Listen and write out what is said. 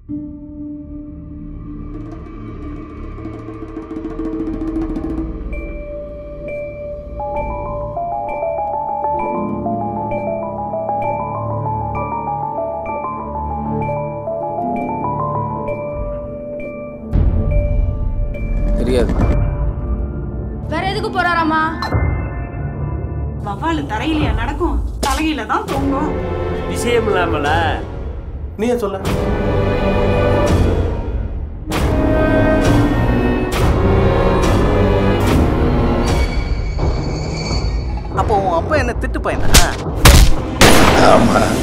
தெரியாது வேற எதுக்கு போறாராமா வவ்வாலு தரையிலையா நடக்கும் தலையில தான் தொங்கும் விஷயம் இல்லாமல நீ ஏன் சொல்ல அப்போ உன் அப்பா என்ன திட்டு பையனா ஆமா